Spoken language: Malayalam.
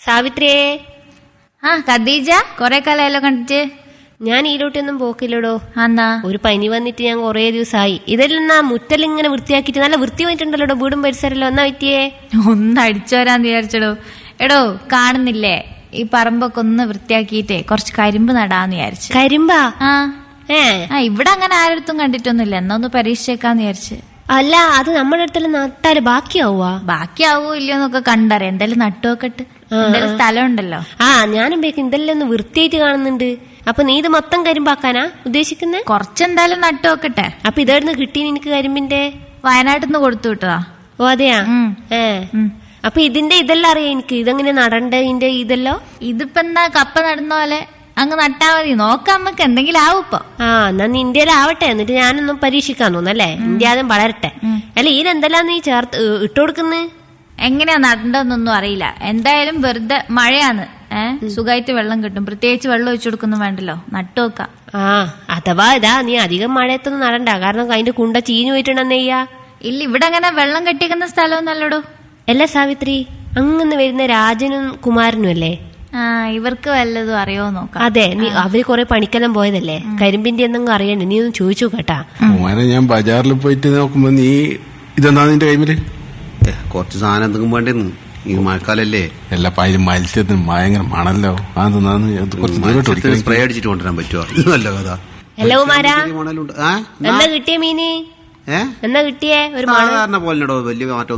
സാവിത്രിയേ ആ ഖദീജ കൊറേ കാലമായല്ലോ കണ്ടിട്ട് ഞാൻ ഈലോട്ടൊന്നും പോക്കില്ലടോ എന്നാ ഒരു പനി വന്നിട്ട് ഞാൻ കുറേ ദിവസമായി ഇതെല്ലാം ആ മുറ്റലിങ്ങനെ വൃത്തിയാക്കിയിട്ട് നല്ല വൃത്തി വന്നിട്ടുണ്ടല്ലോ വീടും പരിസരമല്ലോ എന്നാ പറ്റിയേ ഒന്ന് അടിച്ചു വരാന്ന് വിചാരിച്ചടോ എടോ കാണുന്നില്ലേ ഈ പറമ്പൊക്കെ ഒന്ന് വൃത്തിയാക്കിയിട്ടേ കുറച്ച് കരിമ്പ് നടാന്ന് വിചാരിച്ചു കരിമ്പാ ആ ഏ ആ ഇവിടെ അങ്ങനെ ആരടുത്തും കണ്ടിട്ടൊന്നുമില്ല എന്നാ ഒന്ന് പരീക്ഷിച്ചേക്കാന്ന് വിചാരിച്ച് അല്ല അത് നമ്മുടെ അടുത്തെല്ലാം നട്ടാല് ബാക്കിയാവുവാ ബാക്കിയാവോ ഇല്ലയോ എന്നൊക്കെ കണ്ടറിയാം എന്തായാലും നട്ടു നോക്കട്ട് എന്തായാലും സ്ഥലം ഉണ്ടല്ലോ ആ ഞാനും ബേക്ക് ഇതെല്ലാം ഒന്ന് വൃത്തിയായിട്ട് കാണുന്നുണ്ട് അപ്പൊ നീ ഇത് മൊത്തം കരിമ്പാക്കാനാ ഉദ്ദേശിക്കുന്നേ കുറച്ചെന്തായാലും നട്ടു നോക്കട്ടെ അപ്പൊ ഇതായിരുന്നു കിട്ടി നിനക്ക് കരിമ്പിന്റെ വയനാട്ടിൽ നിന്ന് കൊടുത്തു വിട്ടതാ ഓ അതെയാ ഉം. ഏ ഉം. അപ്പൊ ഇതിന്റെ ഇതെല്ലാം അറിയാം എനിക്ക് ഇതെങ്ങനെ നടണ്ടേ ഇതിന്റെ ഇതെല്ലോ ഇതിപ്പോ എന്താ കപ്പ നടുന്ന പോലെ അങ്ങ് നട്ടാ മതി നോക്കാം നമുക്ക് എന്തെങ്കിലും ആവും ഇപ്പൊ ആ എന്നാ നീ ഇന്ത്യയിലാവട്ടെ എന്നിട്ട് ഞാനൊന്നും പരീക്ഷിക്കാൻ തോന്നല്ലേ ഇന്ത്യ ആദ്യം വളരട്ടെ അല്ല ഇതിനെന്തെല്ലാം നീ ചേർത്ത് ഏ, ഇട്ട് കൊടുക്കുന്നേ എങ്ങനെയാ നടണ്ടെന്നൊന്നും അറിയില്ല എന്തായാലും വെറുതെ മഴയാന്ന് ഏഹ് സുഖമായിട്ട് വെള്ളം കിട്ടും പ്രത്യേകിച്ച് വെള്ളം ഒഴിച്ചു കൊടുക്കൊന്നും വേണ്ടല്ലോ നട്ടു നോക്കാം ആ അഥവാ ഇതാ നീ അധികം മഴയത്തൊന്നും നടണ്ട കാരണം അതിന്റെ കുണ്ട ചീഞ്ഞു പോയിട്ടുണ്ടെന്നയ്യാ ഇല്ല ഇവിടെ അങ്ങനെ വെള്ളം കെട്ടിക്കുന്ന സ്ഥലമൊന്നല്ലടോ അല്ല സാവിത്രി അങ്ങനെ വരുന്ന രാജനും കുമാരനും അല്ലേ ആ ഇവർക്ക് വല്ലതും അറിയോ നോക്കാം അതെ നീ അവര് കൊറേ പണിക്കെല്ലാം പോയതല്ലേ കരിമ്പിന്റെ എന്തെങ്കിലും അറിയണ്ടേ നീ ഒന്ന് ചോദിച്ചു കേട്ടാ മോനെ ഞാൻ ബജാറിൽ പോയിട്ട് നോക്കുമ്പോ നീ ഇതെന്താ നിന്റെ കൈമില് ഏ, കുറച്ച് സാധനം എന്തെങ്കിലും വേണ്ടെന്ന് ഈ മഴക്കാലല്ലേ എല്ലാ പായലും മത്സ്യത്തിന് ഭയങ്കര മണല്ലോ അതെന്നാന്ന് ഇത് കുറച്ച് ദൂരോട്ട് മത്സ്യത്തിന് സ്പ്രേ ഓടിക്കണം. അടിച്ചിട്ട് കൊണ്ടുവരാൻ പറ്റുമോ ഇത് നല്ല കഥ അല്ല കുമാരാ മണലുണ്ട് ആ എന്നാ കിട്ടിയ മീന് ഏ എന്നാ കിട്ടിയേ ഒരു മണം സാധാരണ പോലെ വലിയ മാറ്റം